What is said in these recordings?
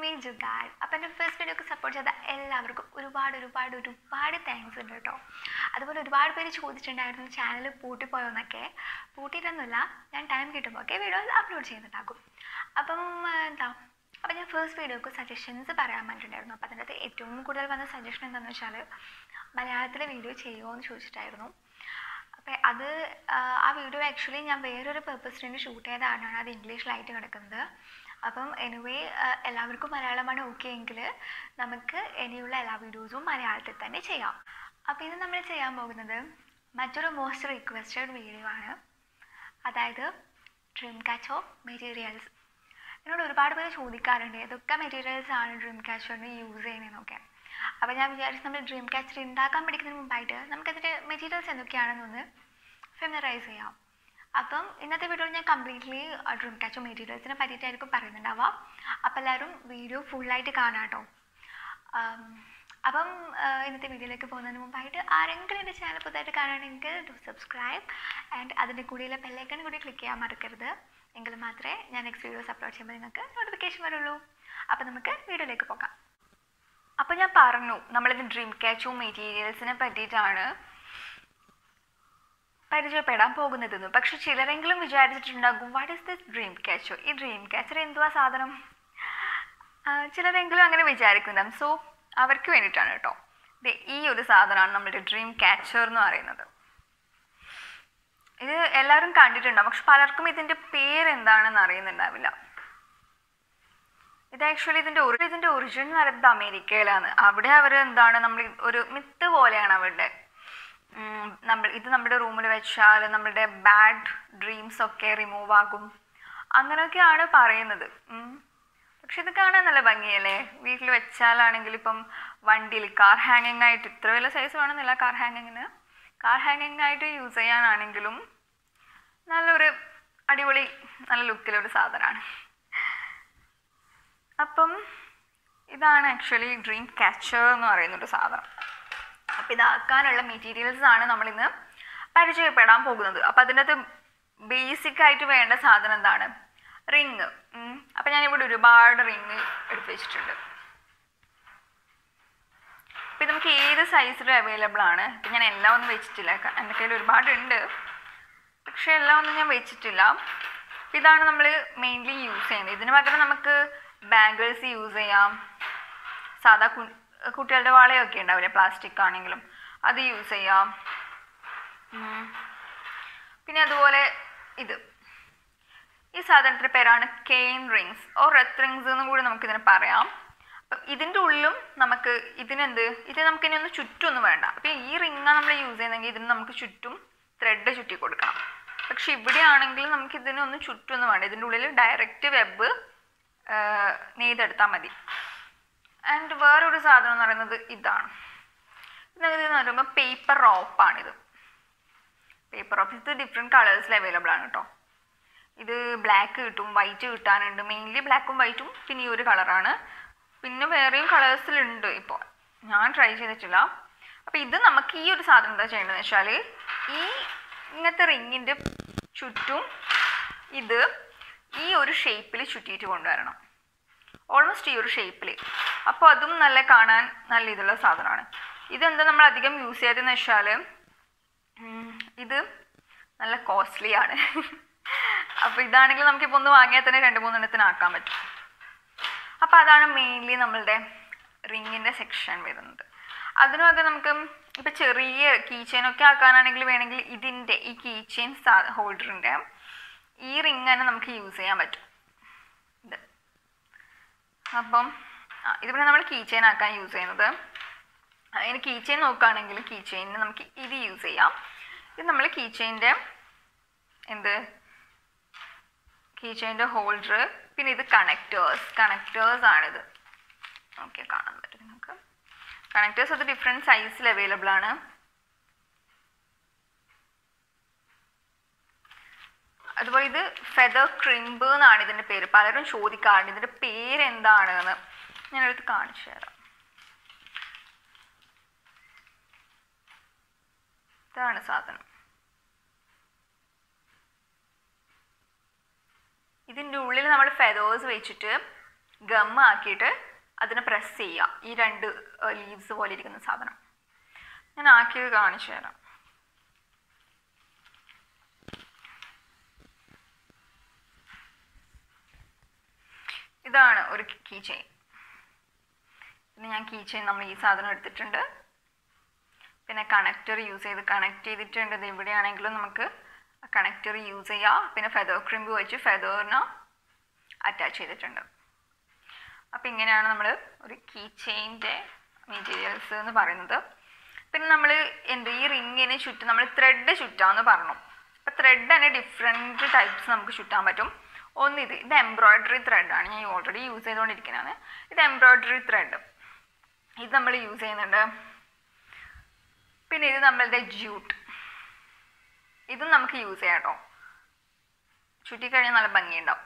Me jugaad അപ്പം എൻ്റെ first video ഒക്കെ സപ്പോർട്ട് ചെയ്ത എല്ലാവർക്കും ഒരുപാട് ഒരുപാട് ഒരുപാട് താങ്ക്സ് ഉണ്ട് കേട്ടോ അതുപോലെ ഒരുപാട് പേര് ചോദിച്ചിട്ടുണ്ടായിരുന്നു ചാനൽ പൂട്ടിപ്പോയോന്നൊക്കെ പൂട്ടിയിട്ടൊന്നുമില്ല ഞാൻ ടൈം കിട്ടുമ്പോൾ ഒക്കെ വീഡിയോസ് അപ്ലോഡ് ചെയ്യുന്നുണ്ടാകും അപ്പം ആ, എന്താ അപ്പം ഞാൻ ഫസ്റ്റ് വീഡിയോക്ക് സജഷൻസ് പറയാൻ വേണ്ടിയിട്ടുണ്ടായിരുന്നു അപ്പം അതിൻ്റെ അകത്ത് ഏറ്റവും കൂടുതൽ വന്ന സജഷൻ എന്താണെന്ന് വെച്ചാൽ മലയാളത്തിലെ വീഡിയോ ചെയ്യുമോ എന്ന് ചോദിച്ചിട്ടായിരുന്നു അപ്പം അത് ആ, ആ വീഡിയോ ആക്ച്വലി ഞാൻ വേറൊരു പർപ്പസിന് വേണ്ടി ഷൂട്ട് ചെയ്തതാണ് അത് ഇംഗ്ലീഷിലായിട്ട് കിടക്കുന്നത് അപ്പം എനിവേ എല്ലാവർക്കും മലയാളമാണ് ഓക്കെ എങ്കിൽ നമുക്ക് ഇനിയുള്ള എല്ലാ വീഡിയോസും മലയാളത്തിൽ തന്നെ ചെയ്യാം അപ്പോൾ ഇത് നമ്മൾ ചെയ്യാൻ പോകുന്നത് മറ്റൊരു മോസ്റ്റ് റിക്വസ്റ്റഡ് വീഡിയോ ആണ് അതായത് ഡ്രീം കാച്ചോ മെറ്റീരിയൽസ് എന്നോട് ഒരുപാട് പേര് ചോദിക്കാറുണ്ട് ഏതൊക്കെ മെറ്റീരിയൽസ് ആണ് ഡ്രീം കാച്ചറിന് യൂസ് ചെയ്യുന്നതെന്നൊക്കെ അപ്പോൾ ഞാൻ വിചാരിച്ചു നമ്മൾ ഡ്രീം കാച്ചർ ഉണ്ടാക്കാൻ പഠിക്കുന്നതിന് മുമ്പായിട്ട് നമുക്കതിൻ്റെ മെറ്റീരിയൽസ് എന്തൊക്കെയാണെന്നൊന്ന് ഫെമിനറൈസ് ചെയ്യാം അപ്പം ഇന്നത്തെ വീഡിയോയിൽ ഞാൻ കംപ്ലീറ്റ്ലി ഡ്രീം കാച്ചർ മെറ്റീരിയൽസിനെ പറ്റിയിട്ടായിരിക്കും പറയുന്നുണ്ടാവുക അപ്പോൾ എല്ലാവരും വീഡിയോ ഫുള്ളായിട്ട് കാണാം കേട്ടോ ആം, അപ്പം ആ, ഇന്നത്തെ വീഡിയോയിലേക്ക് പോകുന്നതിന് മുമ്പായിട്ട് ആരെങ്കിലും എൻ്റെ ചാനൽ പുതുതായിട്ട് കാണുകയാണെങ്കിൽ ഡു സബ്സ്ക്രൈബ് ആൻഡ് അതിൻ്റെ കൂടെയുള്ള ബെല്ലൈക്കൺ കൂടി ക്ലിക്ക് ചെയ്യാൻ മറക്കരുത് എങ്കിൽ മാത്രമേ ഞാൻ നെക്സ്റ്റ് വീഡിയോസ് അപ്ലോഡ് ചെയ്യുമ്പോൾ നിങ്ങൾക്ക് നോട്ടിഫിക്കേഷൻ വരുള്ളൂ അപ്പോൾ നമുക്ക് വീഡിയോയിലേക്ക് പോകാം അപ്പോൾ ഞാൻ പറഞ്ഞു നമ്മളിത് ഡ്രീം ക്യാച്ചോ മെറ്റീരിയൽസിനെ പറ്റിയിട്ടാണ് പരിചയപ്പെടാൻ പോകുന്നതെന്ന് പക്ഷെ ചിലരെങ്കിലും വിചാരിച്ചിട്ടുണ്ടാകും what is this dream catcher ഈ ഡ്രീം ക്യാച്ചർ എന്തുവാ സാധനം ആ, ചിലരെങ്കിലും അങ്ങനെ വിചാരിക്കുന്നുണ്ടാകും സോ അവർക്ക് വേണ്ടിയിട്ടാണ് കേട്ടോ ദേ ഈ ഒരു സാധനമാണ് നമ്മുടെ ഡ്രീം ക്യാച്ചർ എന്ന് പറയുന്നത് ഇത് എല്ലാവരും കണ്ടിട്ടുണ്ടാവും പക്ഷെ പലർക്കും ഇതിൻ്റെ പേര് എന്താണെന്ന് അറിയുന്നുണ്ടാവില്ല ഇത് ആക്ച്വലി ഇതിൻ്റെ ഒറി ഇതിൻ്റെ ഒറിജിൻ എന്ന് പറയുന്നത് അമേരിക്കയിലാണ് അവിടെ അവർ എന്താണ് നമ്മൾ ഒരു മിത്ത് പോലെയാണ് അവരുടെ ഉം, നമ്മൾ ഇത് നമ്മുടെ റൂമിൽ വെച്ചാൽ നമ്മുടെ ബാഡ് ഡ്രീംസ് ഒക്കെ റിമൂവ് ആകും അങ്ങനെയൊക്കെയാണ് പറയുന്നത് ഉം. പക്ഷെ ഇത് കാണാൻ നല്ല ഭംഗിയല്ലേ വീട്ടിൽ വെച്ചാലാണെങ്കിൽ ഇപ്പം വണ്ടിയിൽ കാർ ഹാങ്ങിങ് ആയിട്ട് ഇത്ര വലിയ സൈസ് വേണമെന്നില്ല കാർ ഹാങ്ങിങ്ങിന് കാർ ഹാങ്ങിങ് ആയിട്ട് യൂസ് ചെയ്യാനാണെങ്കിലും നല്ലൊരു അടിപൊളി നല്ല ലുക്കിലൊരു സാധനമാണ് അപ്പം ഇതാണ് ആക്ച്വലി ഡ്രീം ക്യാച്ചർ എന്ന് പറയുന്നൊരു സാധനം അപ്പം ഇതാക്കാനുള്ള മെറ്റീരിയൽസ് ആണ് നമ്മളിന്ന് പരിചയപ്പെടാൻ പോകുന്നത് അപ്പം അതിനകത്ത് ബേസിക് ആയിട്ട് വേണ്ട സാധനം എന്താണ് റിങ് അപ്പം ഞാനിവിടെ ഒരുപാട് റിങ് എടുത്ത് വെച്ചിട്ടുണ്ട് അപ്പം ഇത് നമുക്ക് ഏത് സൈസിലും അവൈലബിൾ ആണ് ഇപ്പം ഞാൻ എല്ലാം ഒന്നും വെച്ചിട്ടില്ല ക- എൻ്റെ കയ്യിൽ ഒരുപാടുണ്ട് പക്ഷേ എല്ലാം ഒന്നും ഞാൻ വെച്ചിട്ടില്ല അപ്പം ഇതാണ് നമ്മൾ മെയിൻലി യൂസ് ചെയ്യുന്നത് ഇതിന് പകരം നമുക്ക് ബാംഗിൾസ് യൂസ് ചെയ്യാം സാധാ കു കുട്ടികളുടെ വളയൊക്കെ ഉണ്ടാവില്ലേ പ്ലാസ്റ്റിക് ആണെങ്കിലും അത് യൂസ് ചെയ്യാം ഉം. പിന്നെ അതുപോലെ ഇത് ഈ സാധനത്തിൻ്റെ പേരാണ് cane rings or wreath rings എന്നും കൂടി നമുക്കിതിനെ പറയാം അപ്പം ഇതിൻ്റെ ഉള്ളിലും നമുക്ക് ഇതിനെന്ത് ഇത് നമുക്ക് ഇനി ഒന്ന് ചുറ്റൊന്നും വേണ്ട അപ്പം ഈ റിങ്ങാണ് നമ്മൾ യൂസ് ചെയ്യുന്നതെങ്കിൽ ഇതിന് നമുക്ക് ചുറ്റും ത്രെഡ് ചുറ്റി കൊടുക്കണം പക്ഷെ ഇവിടെയാണെങ്കിൽ നമുക്ക് ഇതിനൊന്നും ചുറ്റൊന്നും വേണ്ട ഇതിൻ്റെ ഉള്ളിൽ ഡയറക്റ്റ് വെബ് നെയ്തെടുത്താൽ മതി ആൻഡ് വേറൊരു സാധനം എന്ന് പറയുന്നത് ഇതാണ് ഇതെന്ന് പറയുമ്പോൾ പേപ്പർ റോപ്പാണിത് പേപ്പർ റോപ്പ് ഇത് ഡിഫറെൻറ്റ് കളേഴ്സിൽ അവൈലബിൾ ആണ് കേട്ടോ ഇത് ബ്ലാക്ക് കിട്ടും വൈറ്റ് കിട്ടാനുണ്ട് മെയിൻലി ബ്ലാക്കും വൈറ്റും പിന്നെ ഈ ഒരു കളറാണ് പിന്നെ വേറെയും കളേഴ്സിലുണ്ട് ഇപ്പോൾ ഞാൻ ട്രൈ ചെയ്തിട്ടില്ല അപ്പോൾ ഇത് നമുക്ക് ഈ ഒരു സാധനം എന്താ ചെയ്യേണ്ടതെന്ന് വെച്ചാൽ ഈ ഇങ്ങനത്തെ റിങ്ങിൻ്റെ ചുറ്റും ഇത് ഈ ഒരു ഷേപ്പിൽ ചുറ്റിയിട്ട് കൊണ്ടുവരണം ഓൾമോസ്റ്റ് ഈ ഒരു ഷേപ്പിൽ അപ്പോൾ അതും നല്ല കാണാൻ നല്ല ഇതുള്ള സാധനമാണ് ഇതെന്താ നമ്മൾ അധികം യൂസ് ചെയ്യാതെന്ന് വെച്ചാൽ ഉം, ഇത് നല്ല കോസ്റ്റ്ലി ആണ് അപ്പോൾ ഇതാണെങ്കിൽ നമുക്കിപ്പോൾ ഒന്ന് വാങ്ങിയാൽ തന്നെ രണ്ട് മൂന്നെണ്ണത്തിന് ആക്കാൻ പറ്റും അപ്പോൾ അതാണ് മെയിൻലി നമ്മളുടെ റിങ്ങിൻ്റെ സെക്ഷൻ വരുന്നത് അതിനൊക്കെ നമുക്ക് ഇപ്പോൾ ചെറിയ കീ ചെയിനൊക്കെ ആക്കാനാണെങ്കിൽ വേണമെങ്കിൽ ഇതിൻ്റെ ഈ കീ ചെയിൻ ഹോൾഡറിൻ്റെ ഈ റിങ് തന്നെ നമുക്ക് യൂസ് ചെയ്യാൻ പറ്റും ഇത് അപ്പം ആ, ഇത് പിന്നെ നമ്മൾ കീ ചെയിൻ ആക്കാൻ യൂസ് ചെയ്യുന്നത് അതിന് കീ ചെയിൻ നോക്കുകയാണെങ്കിൽ കീ ചെയിനിന് നമുക്ക് ഇത് യൂസ് ചെയ്യാം ഇത് നമ്മൾ കീ ചെയിൻ്റെ എന്ത് കീ ചെയിൻ്റെ ഹോൾഡർ പിന്നെ ഇത് കണക്റ്റേഴ്സ് കണക്റ്റേഴ്സ് ആണിത് ഓക്കെ കാണാൻ പറ്റും നിങ്ങൾക്ക് കണക്റ്റേഴ്സ് അത് ഡിഫറെൻറ്റ് സൈസിൽ അവൈലബിൾ ആണ് അതുപോലെ ഇത് ഫെദർ ക്രിംബ് എന്നാണ് ഇതിൻ്റെ പേര് പലരും ചോദിക്കാറുണ്ട് ഇതിൻ്റെ പേര് എന്താണ് എന്ന് ഞാനെടുത്ത് കാണിച്ചു തരാം ഇതാണ് സാധനം ഇതിൻ്റെ ഉള്ളിൽ നമ്മൾ ഫെതേഴ്സ് വെച്ചിട്ട് ഗം ആക്കിയിട്ട് അതിനെ പ്രസ് ചെയ്യുക ഈ രണ്ട് ലീവ്സ് പോലെ ഇരിക്കുന്ന സാധനം ഞാൻ ആക്കിയത് കാണിച്ചു തരാം ഇതാണ് ഒരു കീ ചെയിൻ പിന്നെ ഞാൻ കീ ചെയിൻ നമ്മൾ ഈ സാധനം എടുത്തിട്ടുണ്ട് പിന്നെ കണക്ടർ യൂസ് ചെയ്ത് കണക്ട് ചെയ്തിട്ടുണ്ട് ഇത് എവിടെയാണെങ്കിലും നമുക്ക് കണക്ടർ യൂസ് ചെയ്യാം പിന്നെ ഫെദർ ക്രിമ്പ് വെച്ച് ഫെദറിന് അറ്റാച്ച് ചെയ്തിട്ടുണ്ട് അപ്പം ഇങ്ങനെയാണ് നമ്മൾ ഒരു കീ ചെയിൻ്റെ മെറ്റീരിയൽസ് എന്ന് പറയുന്നത് പിന്നെ നമ്മൾ എന്ത് ഈ റിങ്ങിന് ചുറ്റും നമ്മൾ ത്രെഡ് ചുറ്റാമെന്ന് പറഞ്ഞു അപ്പം ത്രെഡ് തന്നെ ഡിഫറെൻറ്റ് ടൈപ്സ് നമുക്ക് ചുറ്റാൻ പറ്റും ഒന്ന് ഇത് ഇത് എംബ്രോയ്ഡറി ത്രെഡാണ് ഞാൻ ഓൾറെഡി യൂസ് ചെയ്തുകൊണ്ടിരിക്കുന്നതാണ് ഇത് എംബ്രോയ്ഡറി ത്രെഡ് ഇത് നമ്മൾ യൂസ് ചെയ്യുന്നുണ്ട് പിന്നെ ഇത് നമ്മളുടെ ജ്യൂട്ട് ഇതും നമുക്ക് യൂസ് ചെയ്യാം കേട്ടോ ചുറ്റിക്കഴിഞ്ഞാൽ നല്ല ഭംഗിയുണ്ടാവും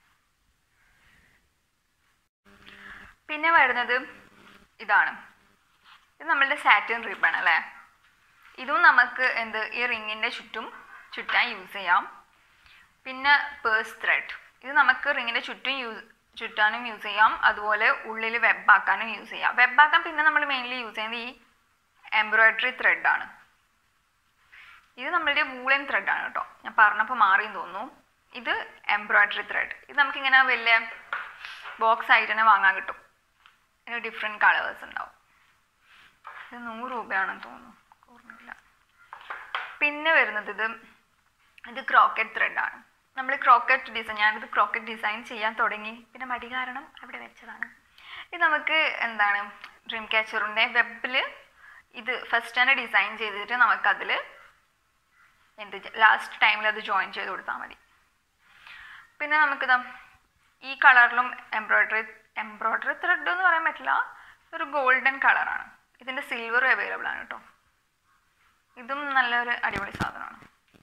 പിന്നെ വരുന്നത് ഇതാണ് ഇത് നമ്മളുടെ സാറ്റിൻ റിബൺ അല്ലേ ഇതും നമുക്ക് എന്ത് ഈ റിങ്ങിൻ്റെ ചുറ്റും ചുറ്റാൻ യൂസ് ചെയ്യാം പിന്നെ പേഴ്സ് ത്രെഡ് ഇത് നമുക്ക് റിങ്ങിൻ്റെ ചുറ്റും യൂസ് ചുറ്റാനും യൂസ് ചെയ്യാം അതുപോലെ ഉള്ളിൽ വെബാക്കാനും യൂസ് ചെയ്യാം വെബാക്കാൻ പിന്നെ നമ്മൾ മെയിൻലി യൂസ് ചെയ്യുന്നത് ഈ എംബ്രോയ്ഡറി ത്രെഡാണ് ഇത് നമ്മളുടെ വൂളൻ ത്രെഡാണ് കേട്ടോ ഞാൻ പറഞ്ഞപ്പോൾ മാറിയെന്ന് തോന്നുന്നു ഇത് എംബ്രോയ്ഡറി ത്രെഡ് ഇത് നമുക്കിങ്ങനെ വലിയ ബോക്സ് ആയിട്ട് തന്നെ വാങ്ങാൻ കിട്ടും ഇതിന് ഡിഫറെൻറ്റ് കളേഴ്സ് ഉണ്ടാവും ഇത് നൂറ് രൂപയാണെന്ന് തോന്നുന്നു ഓർമ്മയില്ല പിന്നെ വരുന്നത് ഇത് ഇത് ക്രോക്കറ്റ് ത്രെഡാണ് നമ്മൾ ക്രോക്കറ്റ് ഡിസൈൻ ഞാനിത് ക്രോക്കറ്റ് ഡിസൈൻ ചെയ്യാൻ തുടങ്ങി പിന്നെ മടി കാരണം അവിടെ വെച്ചതാണ് ഇത് നമുക്ക് എന്താണ് ഡ്രീം ക്യാച്ചറിൻ്റെ വെബിൽ ഇത് ഫസ്റ്റ് തന്നെ ഡിസൈൻ ചെയ്തിട്ട് നമുക്കതിൽ എന്ത് ലാസ്റ്റ് ടൈമിൽ അത് ജോയിൻ ചെയ്ത് കൊടുത്താൽ മതി പിന്നെ നമുക്കിതാ ഈ കളറിലും എംബ്രോയ്ഡറി എംബ്രോയ്ഡറി ത്രെഡ് എന്ന് പറയാൻ പറ്റില്ല ഒരു ഗോൾഡൻ കളറാണ് ഇതിൻ്റെ സിൽവർ അവൈലബിൾ ആണ് കേട്ടോ ഇതും നല്ലൊരു അടിപൊളി സാധനമാണ്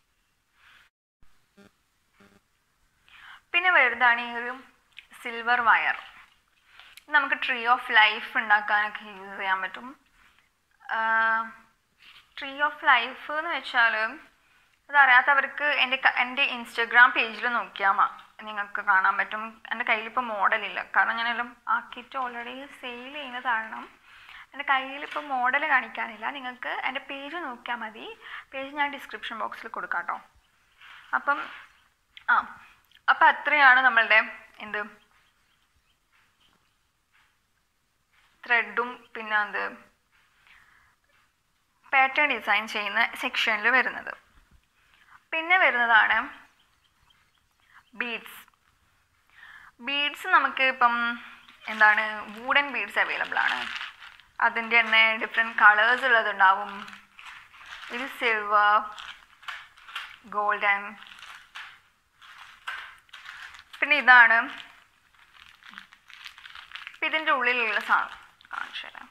പിന്നെ വരുന്നതാണ് ഈ ഒരു സിൽവർ വയർ നമുക്ക് ട്രീ ഓഫ് ലൈഫ് ഉണ്ടാക്കാനൊക്കെ യൂസ് ചെയ്യാൻ പറ്റും ട്രീ ഓഫ് ലൈഫ് എന്ന് വെച്ചാൽ അതറിയാത്തവർക്ക് എൻ്റെ ക- എൻ്റെ ഇൻസ്റ്റഗ്രാം പേജിൽ നോക്കിയാൽ മ നിങ്ങൾക്ക് കാണാൻ പറ്റും എൻ്റെ കയ്യിലിപ്പോൾ മോഡലില്ല കാരണം ഞാനെല്ലാം ആക്കിയിട്ട് ഓൾറെഡി സെയിൽ ചെയ്യുന്ന കാരണം എൻ്റെ കയ്യിലിപ്പോൾ മോഡൽ കാണിക്കാനില്ല നിങ്ങൾക്ക് എൻ്റെ പേജ് നോക്കിയാൽ മതി പേജ് ഞാൻ ഡിസ്ക്രിപ്ഷൻ ബോക്സിൽ കൊടുക്കാം കേട്ടോ അപ്പം ആ അപ്പം അത്രയാണ് നമ്മളുടെ എന്ത് ത്രെഡും പിന്നെ എന്ത് പാറ്റേൺ ഡിസൈൻ ചെയ്യുന്ന സെക്ഷനിൽ വരുന്നത് പിന്നെ വരുന്നതാണ് ബീഡ്സ് ബീഡ്സ് നമുക്ക് ഇപ്പം എന്താണ് വൂഡൻ ബീഡ്സ് അവൈലബിൾ ആണ് അതിൻ്റെ തന്നെ ഡിഫറെൻറ്റ് കളേഴ്സ് ഉള്ളതുണ്ടാവും ഇത് സിൽവർ ഗോൾഡൻ പിന്നെ ഇതാണ് ഇപ്പം ഇതിൻ്റെ ഉള്ളിലുള്ള സാധനം കാണിച്ചു തരാം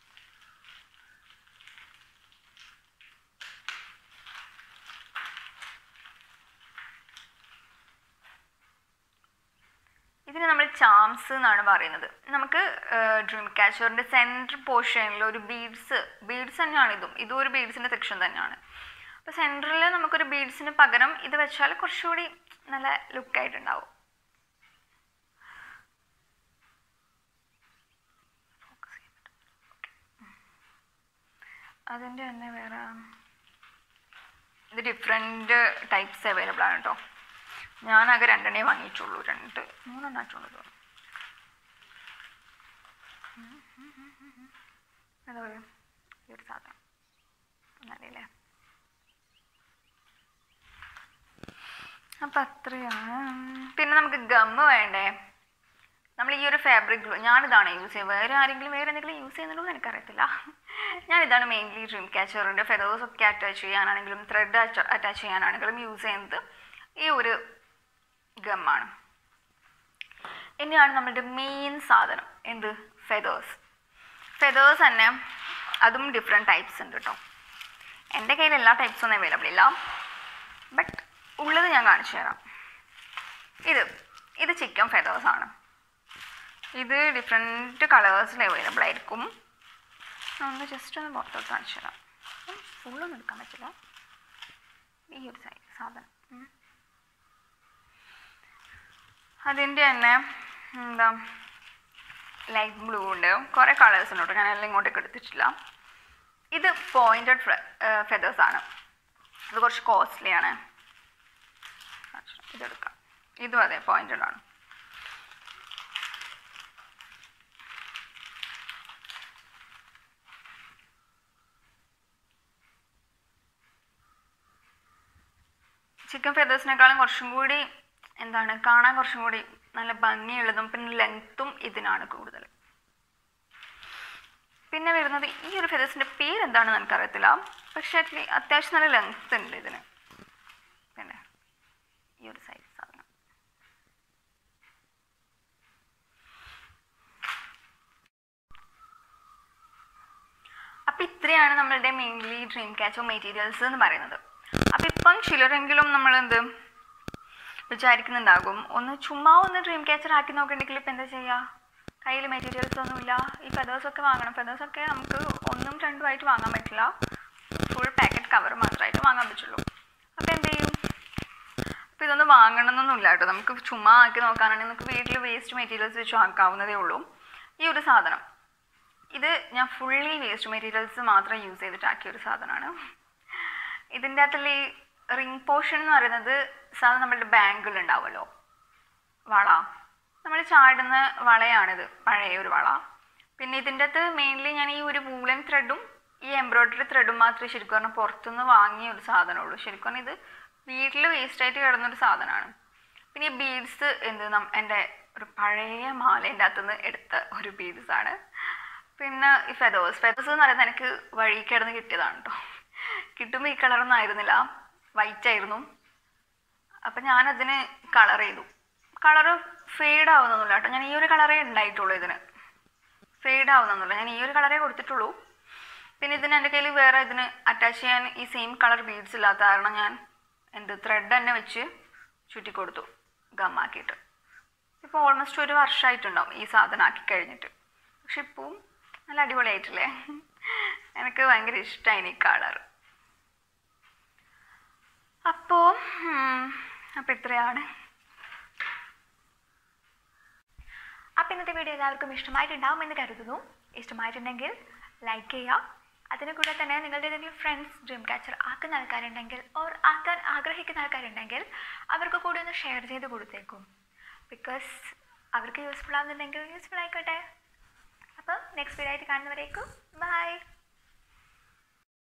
ഇതിന് നമ്മൾ ചാംസ് എന്നാണ് പറയുന്നത് നമുക്ക് ഡ്രീം ക്യാച്ചറിൻ്റെ സെൻറ്റർ പോർഷനിൽ ഒരു ബീഡ്സ് ബീഡ്സ് തന്നെയാണ് ഇതും ഇതും ഒരു ബീഡ്സിൻ്റെ സെക്ഷൻ തന്നെയാണ് അപ്പോൾ സെൻറ്ററിൽ നമുക്കൊരു ബീഡ്സിന് പകരം ഇത് വെച്ചാൽ കുറച്ചുകൂടി നല്ല ലുക്കായിട്ടുണ്ടാവും അതിൻ്റെ തന്നെ വേറെ ഇത് ഡിഫറെൻറ്റ് ടൈപ്സ് അവൈലബിൾ ആണ് കേട്ടോ ഞാനാകെ രണ്ടെണ്ണേ വാങ്ങിയിട്ടുള്ളൂ രണ്ട് മൂന്നെണ്ണം ആയിട്ടുള്ളൂ തോന്നുന്നു എന്താ പറയുക ഈ ഒരു സാധനം എന്നറിയില്ലേ അപ്പം അത്രയാണ് പിന്നെ നമുക്ക് ഗമ്മ് വേണ്ടേ നമ്മൾ ഈ ഒരു ഫാബ്രിക് ഗ്ലൂ ഞാനിതാണ് യൂസ് ചെയ്യുന്നത് വേറെ ആരെങ്കിലും വേറെ എന്തെങ്കിലും യൂസ് ചെയ്യുന്നുണ്ടോ എന്ന് എനിക്കറിയത്തില്ല ഞാനിതാണ് മെയിൻലി ഡ്രീം ക്യാച്ചറിൻ്റെ ഫെതേഴ്സ് ഒക്കെ അറ്റാച്ച് ചെയ്യാനാണെങ്കിലും ത്രെഡ് അറ്റാച്ച് ചെയ്യാനാണെങ്കിലും യൂസ് ചെയ്യുന്നത് ഈ ഒരു ഗമ്മാണ് ഇനിയാണ് നമ്മളുടെ മെയിൻ സാധനം എന്ത് ഫെതേഴ്സ് ഫെതേഴ്സ് തന്നെ അതും ഡിഫറെൻറ്റ് ടൈപ്സ് ഉണ്ട് കേട്ടോ എൻ്റെ കയ്യിൽ എല്ലാ ടൈപ്സും ഒന്നും അവൈലബിൾ ഇല്ല ബട്ട് ഉള്ളത് ഞാൻ കാണിച്ചു തരാം ഇത് ഇത് ചിക്കൻ ഫെതേഴ്സ് ആണ് ഇത് ഡിഫറെൻറ്റ് കളേഴ്സിൽ അവൈലബിൾ ആയിരിക്കും ഞാൻ ഒന്ന് ജസ്റ്റ് ഒന്ന് പുറത്തോട്ട് കാണിച്ചു തരാം ഫുള്ളൊന്നും എടുക്കാൻ പറ്റില്ല ഈ ഒരു സൈഡ് സാധനം ഉം. അതിൻ്റെ തന്നെ എന്താ ലൈറ്റ് ബ്ലൂ ഉണ്ട് കുറേ കളേഴ്സ് ഉണ്ട് കേട്ടോ ഞാൻ എല്ലാം ഇങ്ങോട്ടേക്ക് എടുത്തിട്ടില്ല ഇത് പോയിൻറ്റഡ് ഫെദേഴ്സ് ആണ് ഇത് കുറച്ച് കോസ്റ്റ്ലി ആണ് ഇതെടുക്കാം ഇതും അതെ പോയിൻറ്റഡ് ആണ് ചിക്കൻ ഫെദേഴ്സിനേക്കാളും കുറച്ചും കൂടി എന്താണ് കാണാൻ കുറച്ചും കൂടി നല്ല ഭംഗിയുള്ളതും പിന്നെ ലെങ്ത്തും ഇതിനാണ് കൂടുതൽ പിന്നെ വരുന്നത് ഈ ഒരു ഫെദേഴ്സിൻ്റെ പേര് എന്താണെന്ന് എനിക്കറിയത്തില്ല പക്ഷേ അറ്റ്ലീ അത്യാവശ്യം നല്ല ലെങ്ത് ഉണ്ട് ഇതിന് പിന്നെ ഈ ഒരു സൈസ് സാധനം അപ്പം ഇത്രയാണ് നമ്മളുടെ മെയിൻലി ഡ്രീം ക്യാച്ചോ മെറ്റീരിയൽസ് എന്ന് പറയുന്നത് അപ്പം ഇപ്പം ചിലരെങ്കിലും നമ്മളെന്ത് വിചാരിക്കുന്നുണ്ടാകും ഒന്ന് ചുമ്മാ ഒന്ന് ഡ്രീം ക്യാച്ചർ ആക്കി നോക്കണ്ടെങ്കിൽ ഇപ്പം എന്താ ചെയ്യുക കയ്യിൽ മെറ്റീരിയൽസ് ഒന്നുമില്ല ഈ ഫെദേഴ്സൊക്കെ വാങ്ങണം ഫെദേഴ്സൊക്കെ നമുക്ക് ഒന്നും രണ്ടും ആയിട്ട് വാങ്ങാൻ പറ്റില്ല ഫുൾ പാക്കറ്റ് കവർ മാത്രമായിട്ട് വാങ്ങാൻ പറ്റുള്ളൂ അപ്പോൾ എന്ത് ചെയ്യും അപ്പോൾ ഇതൊന്നും വാങ്ങണമെന്നൊന്നുമില്ല കേട്ടോ നമുക്ക് ചുമ്മാ ആക്കി നോക്കാനാണെങ്കിൽ നമുക്ക് വീട്ടിൽ വേസ്റ്റ് മെറ്റീരിയൽസ് വെച്ച് ആക്കാവുന്നതേ ഉള്ളൂ ഈ ഒരു സാധനം ഇത് ഞാൻ ഫുള്ളി വേസ്റ്റ് മെറ്റീരിയൽസ് മാത്രം യൂസ് ചെയ്തിട്ടാക്കിയ ഒരു സാധനമാണ് ഇതിൻ്റെ അകത്തുള്ള ഈ റിംഗ് പോർഷൻ എന്ന് പറയുന്നത് സാധാരണ നമ്മളുടെ ബാങ്കിൽ ഉണ്ടാവുമല്ലോ വള നമ്മൾ ചാടുന്ന വളയാണിത് പഴയ ഒരു വള പിന്നെ ഇതിൻ്റെ അകത്ത് മെയിൻലി ഞാൻ ഈ ഒരു വൂളൻ ത്രെഡും ഈ എംബ്രോയ്ഡറി ത്രെഡും മാത്രമേ ശരിക്കും പറഞ്ഞാൽ പുറത്തുനിന്ന് വാങ്ങിയ ഒരു സാധനമുള്ളൂ ശരിക്കും പറഞ്ഞാൽ ഇത് വീട്ടിൽ വേസ്റ്റായിട്ട് കിടന്നൊരു സാധനമാണ് പിന്നെ ഈ ബീഡ്സ് എന്ത് നം- എൻ്റെ ഒരു പഴയ മാലേൻ്റെ അകത്തുനിന്ന് എടുത്ത ഒരു ബീഡ്സ് ആണ് പിന്നെ ഈ ഫെതേഴ്സ് ഫെതേഴ്സ് എന്ന് പറയുന്നത് എനിക്ക് വഴി കിടന്ന് കിട്ടിയതാണ് കേട്ടോ കിട്ടുമ്പോൾ ഈ കളറൊന്നും ആയിരുന്നില്ല വൈറ്റ് ആയിരുന്നു അപ്പം ഞാനതിന് കളർ ചെയ്തു കളറ് ഫെയ്ഡ് ആവുന്നൊന്നുമില്ല കേട്ടോ ഞാൻ ഈ ഒരു കളറേ ഉണ്ടായിട്ടുള്ളൂ ഇതിന് ഫെയ്ഡ് ആവുന്നൊന്നുമില്ല ഞാൻ ഈ ഒരു കളറേ കൊടുത്തിട്ടുള്ളൂ പിന്നെ ഇതിന് എൻ്റെ കയ്യിൽ വേറെ ഇതിന് അറ്റാച്ച് ചെയ്യാൻ ഈ സെയിം കളർ ബീഡ്സ് ഇല്ലാത്ത കാരണം ഞാൻ എന്ത് ത്രെഡ് തന്നെ വെച്ച് ചുറ്റി കൊടുത്തു ഗമ്മാക്കിയിട്ട് ഇപ്പോൾ ഓൾമോസ്റ്റ് ഒരു വർഷമായിട്ടുണ്ടാവും ഈ സാധനം ആക്കി കഴിഞ്ഞിട്ട് പക്ഷെ ഇപ്പം നല്ല അടിപൊളിയായിട്ടില്ലേ എനിക്ക് ഭയങ്കര ഇഷ്ടമായി ഈ കളർ അപ്പോൾ അപ്പോൾ ഇത്രയാണ് അപ്പം ഇന്നത്തെ വീഡിയോ എല്ലാവർക്കും ഇഷ്ടമായിട്ടുണ്ടാവും എന്ന് കരുതുന്നു ഇഷ്ടമായിട്ടുണ്ടെങ്കിൽ ലൈക്ക് ചെയ്യുക അതിന് കൂടെ തന്നെ നിങ്ങളുടെ ഏതെങ്കിലും ഫ്രണ്ട്സ് ഡ്രീം ക്യാച്ചർ ആക്കുന്ന ആൾക്കാരുണ്ടെങ്കിൽ ഓർ ആക്കാൻ ആഗ്രഹിക്കുന്ന ആൾക്കാരുണ്ടെങ്കിൽ അവർക്ക് കൂടി ഒന്ന് ഷെയർ ചെയ്ത് കൊടുത്തേക്കും ബിക്കോസ് അവർക്ക് യൂസ്ഫുൾ ആവുന്നുണ്ടെങ്കിൽ യൂസ്ഫുൾ ആയിക്കോട്ടെ അപ്പം നെക്സ്റ്റ് വീഡിയോ ആയിട്ട് കാണുന്നവരേക്കും ബൈ